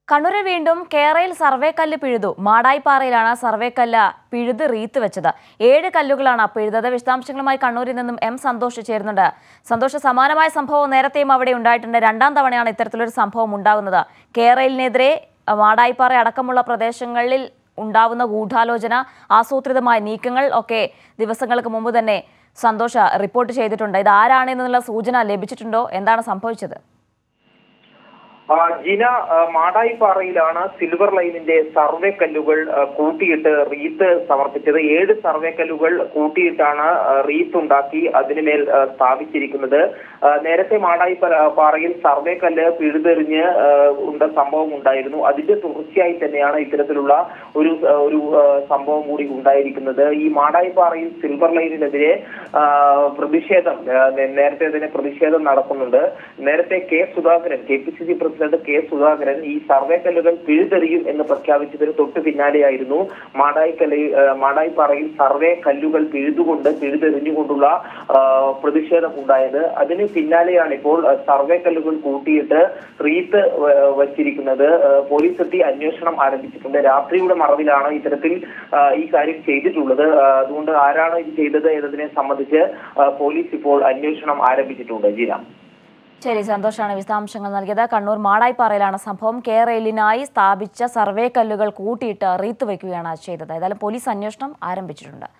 കണ്ണൂരിൽ വീണ്ടും കേരയിൽ സർവേ കല്ല് പിഴുതു മാടായിപ്പാറയിലാണ് സർവേ കല്ല് പിഴുത് റീത്ത് വെച്ചത് ഏഴ് കല്ലുകളാണ് പിഴുതത് വിശദാംശങ്ങളുമായി കണ്ണൂരിൽ നിന്നും എം സന്തോഷ് ചേരുന്നുണ്ട് സന്തോഷ് സമാനമായ സംഭവം നേരത്തെയും അവിടെ ഉണ്ടായിട്ടുണ്ട് രണ്ടാം തവണയാണ് ഇത്തരത്തിലൊരു സംഭവം ഉണ്ടാകുന്നത് കേരളിനെതിരെ മാടായിപ്പാറ അടക്കമുള്ള പ്രദേശങ്ങളിൽ ഉണ്ടാവുന്ന ഗൂഢാലോചന ആസൂത്രിതമായ നീക്കങ്ങൾ ഒക്കെ ദിവസങ്ങൾക്ക് മുമ്പ് തന്നെ സന്തോഷ് റിപ്പോർട്ട് ചെയ്തിട്ടുണ്ട് ഇത് ആരാണെന്നുള്ള സൂചന ലഭിച്ചിട്ടുണ്ടോ എന്താണ് സംഭവിച്ചത് ആ, ജിന ആ, മാടായിപ്പാറയിലാണ് സിൽവർ ലൈനിന്റെ സർവേ കല്ലുകൾ ആ, കൂട്ടിയിട്ട് റീത്ത് സമർപ്പിച്ചത് ഏഴ് സർവേ കല്ലുകൾ കൂട്ടിയിട്ടാണ് ആ, റീത്ത് ഉണ്ടാക്കി അതിനുമേൽ ആ, സ്ഥാപിച്ചിരിക്കുന്നത് ആ, നേരത്തെ മാടായിപ്പാറ- പാറയിൽ സർവേ കല്ല് പിഴുതെറിഞ്ഞ് ആ, ഉണ്ട സംഭവം ഉണ്ടായിരുന്നു അതിന്റെ തുടർച്ചയായി തന്നെയാണ് ഇത്തരത്തിലുള്ള ഒരു ആ, ഒരു ആ, സംഭവം കൂടി ഉണ്ടായിരിക്കുന്നത് ഈ മാടായിപ്പാറയിൽ സിൽവർ ലൈനിനെതിരെ ആ, പ്രതിഷേധം ആ, നേ- നേരത്തെ തന്നെ പ്രതിഷേധം നടക്കുന്നുണ്ട് നേരത്തെ K Sudhakaran K P C C president K Sudhakaran ഈ സർവേ കല്ലുകൾ പിഴുതെറിയും എന്ന് പ്രഖ്യാപിച്ചതിന് തൊട്ട് പിന്നാലെയായിരുന്നു മാടായിക്കല്ല് ആ, മാടായിപ്പാറയിൽ സർവേ കല്ലുകൾ പിഴുതുകൊണ്ട് പിഴുതെറിഞ്ഞുകൊണ്ടുള്ള ആ, പ്രതിഷേധം ഉണ്ടായത് അതിന് പിന്നാലെയാണ് ഇപ്പോൾ ആ, സർവേ കല്ലുകൾ കൂട്ടിയിട്ട് റീത്ത് വ- വച്ചിരിക്കുന്നത് ആ, പോലീസ് എത്തി അന്വേഷണം ആരംഭിച്ചിട്ടുണ്ട് രാത്രിയുടെ മറവിലാണ് ഇത്തരത്തിൽ ആ, ഈ കാര്യം ചെയ്തിട്ടുള്ളത് ആ, അതുകൊണ്ട് ആരാണ് ഇത് ചെയ്തത് എന്നതിനെ സംബന്ധിച്ച് ആ, പോലീസ് ഇപ്പോൾ അന്വേഷണം ആരംഭിച്ചിട്ടുണ്ട് ജീന ശരി സന്തോഷാണ് വിശദാംശങ്ങൾ നൽകിയത് കണ്ണൂർ മാടായിപ്പാറയിലാണ് സംഭവം കെ റെയിലിനായി സ്ഥാപിച്ച സർവേ കല്ലുകൾ കൂട്ടിയിട്ട് റീത്ത് വയ്ക്കുകയാണ് ചെയ്തത് ഏതായാലും പോലീസ് അന്വേഷണം ആരംഭിച്ചിട്ടുണ്ട്